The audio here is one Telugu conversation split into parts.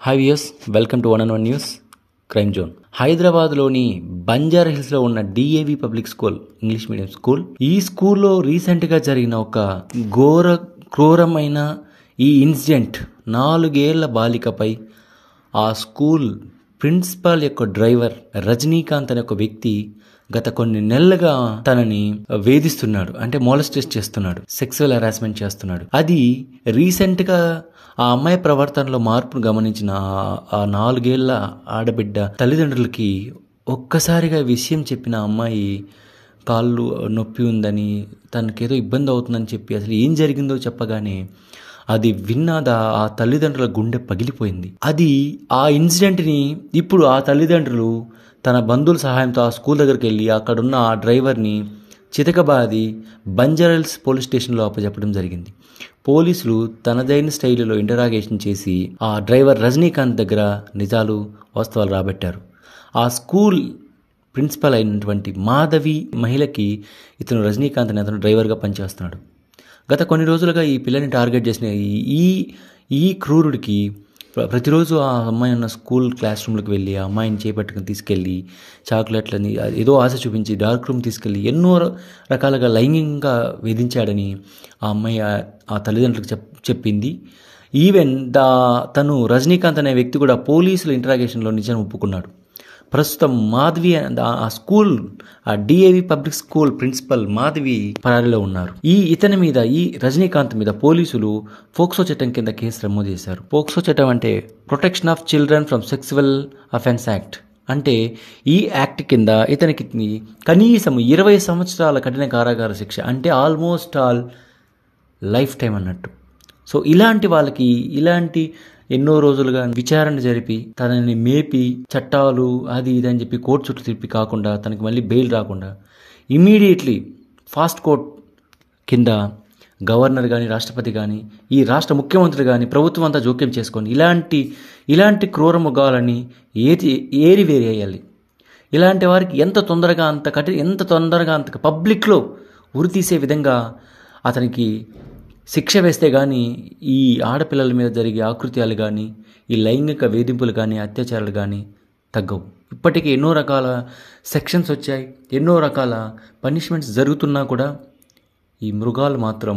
hi viewers welcome to one and one news crime zone హైదరాబాద్లోని బంజారా హిల్స్లో ఉన్న DAV public school English medium school ఈ స్కూల్లో రీసెంట్గా జరిగిన ఒక ఘోర క్రూరమైన ఈ ఇన్సిడెంట్ నాలుగేళ్ల బాలికపై ఆ స్కూల్ ప్రిన్సిపాల్ యొక్క డ్రైవర్ రజనీకాంత్ అనే ఒక వ్యక్తి గత కొన్ని నెలలుగా తనని వేధిస్తున్నాడు అంటే మోలస్టేట్ చేస్తున్నాడు సెక్సువల్ హెరాస్మెంట్ చేస్తున్నాడు అది రీసెంట్ గా ఆ అమ్మాయి ప్రవర్తనలో మార్పును గమనించిన ఆ- ఆ నాలుగేళ్ల ఆడబిడ్డ తల్లిదండ్రులకి ఒక్కసారిగా విషయం చెప్పిన ఆ అమ్మాయి కాళ్ళు నొప్పి ఉందని తనకేదో ఇబ్బంది అవుతుందని చెప్పి అసలు ఏం జరిగిందో చెప్పగానే అది విన్నాదా ఆ తల్లిదండ్రుల గుండె పగిలిపోయింది అది ఆ ఇన్సిడెంట్ని ఇప్పుడు ఆ తల్లిదండ్రులు తన బంధువుల సహాయంతో ఆ స్కూల్ దగ్గరికి వెళ్ళి అక్కడున్న ఆ డ్రైవర్ని చితకబాది బంజారల్స్ పోలీస్ స్టేషన్లో అప్పచెప్పడం జరిగింది పోలీసులు తనదైన స్టైలులో ఇంటరాగేషన్ చేసి ఆ డ్రైవర్ రజనీకాంత్ దగ్గర నిజాలు వాస్తవాలు రాబట్టారు ఆ స్కూల్ ప్రిన్సిపల్ అయినటువంటి మాధవి మహిళకి ఇతను రజనీకాంత్ అనే అతను డ్రైవర్గా పనిచేస్తున్నాడు గత కొన్ని రోజులుగా ఈ పిల్లని టార్గెట్ చేసిన ఈ- ఈ ఈ క్రూరుడికి ప్ర- ప్రతిరోజు ఆ అమ్మాయి ఉన్న స్కూల్ క్లాస్ రూమ్లకు వెళ్ళి ఆ అమ్మాయిని చేపట్టుకుని తీసుకెళ్ళి చాక్లెట్లని ఏదో ఆశ చూపించి డార్క్ రూమ్ తీసుకెళ్ళి ఎన్నో ర- రకాలుగా లైంగికంగా వేధించాడని ఆ అమ్మాయి ఆ- ఆ తల్లిదండ్రులకు చెప్ చెప్పింది ఈవెన్ దా తను రజనీకాంత్ అనే వ్యక్తి కూడా పోలీసుల ఇంటరాగేషన్లో నిజం ఒప్పుకున్నాడు ప్రస్తుతం మాధవి అనే- ఆ స్కూల్ ఆ DAV public school principal Madhavi పరారీలో ఉన్నారు ఈ ఇతని మీద ఈ రజనీకాంత్ మీద పోలీసులు పోక్సో చట్టం కింద కేసు నమోదు చేశారు పోక్సో చట్టం అంటే protection of children from sexual offence act అంటే ఈ యాక్ట్ కింద ఇతనికి కనీసం ఇరవై సంవత్సరాల కఠిన కారాగార శిక్ష అంటే ఆల్మోస్ట్ ఆల్ లైఫ్ టైం అన్నట్టు సో ఇలాంటి వాళ్ళకి ఇలాంటి ఎన్నో రోజులుగా విచారణ జరిపి తనని మేపి చట్టాలు అది ఇది అని చెప్పి కోర్టు చుట్టూ తిప్పి కాకుండా తనకి మళ్ళీ బెయిల్ రాకుండా ఇమీడియట్లీ ఫాస్ట్ కోర్ట్ కింద గవర్నర్ కానీ రాష్ట్రపతి కానీ ఈ రాష్ట్ర ముఖ్యమంత్రి కానీ ప్రభుత్వం అంతా జోక్యం చేసుకొని ఇలాంటి ఇలాంటి క్రూర ముఖాలని ఏది ఏరి వేరేయాలి ఇలాంటి వారికి ఎంత తొందరగా అంత కఠిన ఎంత తొందరగా అంత పబ్లిక్లో ఉరి తీసే విధంగా అతనికి శిక్ష వేస్తే కానీ ఈ ఆడపిల్లల మీద జరిగే ఆకృత్యాలు కానీ ఈ లైంగిక వేధింపులు కానీ అత్యాచారాలు కానీ తగ్గవు ఇప్పటికీ ఎన్నో రకాల సెక్షన్స్ వచ్చాయి ఎన్నో రకాల పనిష్మెంట్స్ జరుగుతున్నా కూడా ఈ మృగాలు మాత్రం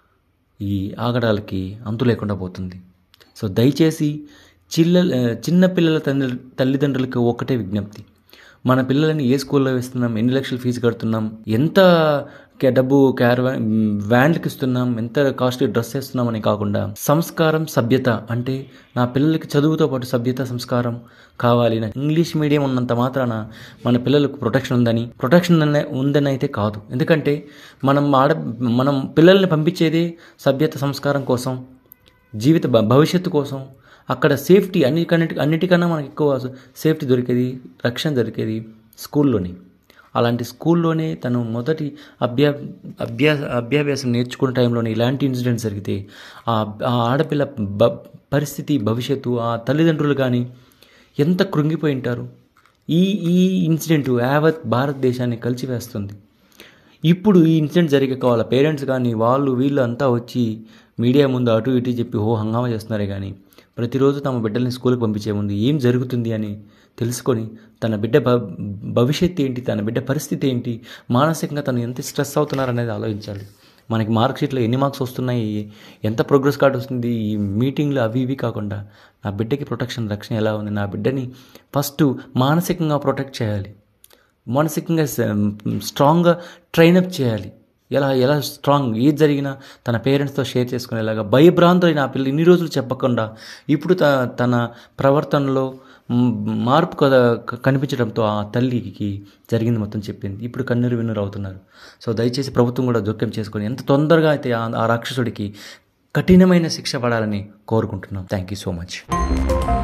ఈ ఆగడాలకి అంతు లేకుండా పోతుంది సో దయచేసి చిల్ల చిన్న పిల్లల తల్లి తల్లిదండ్రులకు ఒకటే విజ్ఞప్తి మన పిల్లలని ఏ స్కూల్లో వేస్తున్నాం ఎన్ని లక్షలు ఫీజు కడుతున్నాం ఎంత కే- డబ్బు క్యారవా వ్యాన్లకు ఇస్తున్నాం ఎంత కాస్ట్లీ డ్రెస్ వేస్తున్నాం అని కాకుండా సంస్కారం సభ్యత అంటే నా పిల్లలకి చదువుతో పాటు సభ్యత సంస్కారం కావాలి నాకు ఇంగ్లీష్ మీడియం ఉన్నంత మాత్రాన మన పిల్లలకు ప్రొటెక్షన్ ఉందని ప్రొటెక్షన్ అనే- ఉందని అయితే కాదు ఎందుకంటే మనం ఆడ మనం పిల్లల్ని పంపించేదే సభ్యత సంస్కారం కోసం జీవిత భ- భవిష్యత్తు కోసం అక్కడ సేఫ్టీ అన్నికన్నిటి అన్నిటికన్నా మనకి ఎక్కువ సేఫ్టీ దొరికేది రక్షణ దొరికేది స్కూల్లోనే అలాంటి స్కూల్లోనే తను మొదటి అభ్యా అభ్యాస అభ్యాభ్యాసం నేర్చుకునే టైంలోనే ఇలాంటి ఇన్సిడెంట్స్ జరిగితే ఆ ఆ ఆడపిల్ల బ పరిస్థితి భవిష్యత్తు ఆ తల్లిదండ్రులు కానీ ఎంత కృంగిపోయి ఉంటారు ఈ ఈ ఇన్సిడెంట్ యావత్ భారతదేశాన్ని కలిసివేస్తుంది ఇప్పుడు ఈ ఇన్సిడెంట్ జరిగాక వాళ్ళ పేరెంట్స్ కానీ వాళ్ళు వీళ్ళు అంతా వచ్చి మీడియా ముందు అటు ఇటు చెప్పి హో హంగామా చేస్తున్నారే కానీ ప్రతిరోజు తమ బిడ్డల్ని స్కూల్కి పంపించే ముందు ఏం జరుగుతుంది అని తెలుసుకొని తన బిడ్డ భ భవిష్యత్తు ఏంటి తన బిడ్డ పరిస్థితి ఏంటి మానసికంగా తను ఎంత స్ట్రెస్ అవుతున్నారు అనేది ఆలోచించాలి మనకి మార్క్ షీట్లో ఎన్ని మార్క్స్ వస్తున్నాయి ఎంత ప్రోగ్రెస్ కార్డ్ వస్తుంది ఈ మీటింగ్లు అవి ఇవి కాకుండా నా బిడ్డకి ప్రొటెక్షన్ రక్షణ ఎలా ఉంది నా బిడ్డని ఫస్ట్ మానసికంగా ప్రొటెక్ట్ చేయాలి మానసికంగా స్ట్రాంగ్గా ట్రైనప్ చేయాలి ఎలా ఎలా స్ట్రాంగ్ ఏది జరిగినా తన పేరెంట్స్తో షేర్ చేసుకునేలాగా భయభ్రాంతులైన ఆ పిల్ల ఇన్ని రోజులు చెప్పకుండా ఇప్పుడు త తన ప్రవర్తనలో మ్, మార్పు కద కనిపించడంతో ఆ తల్లికి జరిగింది మొత్తం చెప్పింది ఇప్పుడు కన్నీరు విన్నీరు అవుతున్నారు సో దయచేసి ప్రభుత్వం కూడా జోక్యం చేసుకొని ఎంత తొందరగా అయితే ఆ- ఆ రాక్షసుడికి కఠినమైన శిక్ష పడాలని కోరుకుంటున్నాం థ్యాంక్ యూ సో మచ్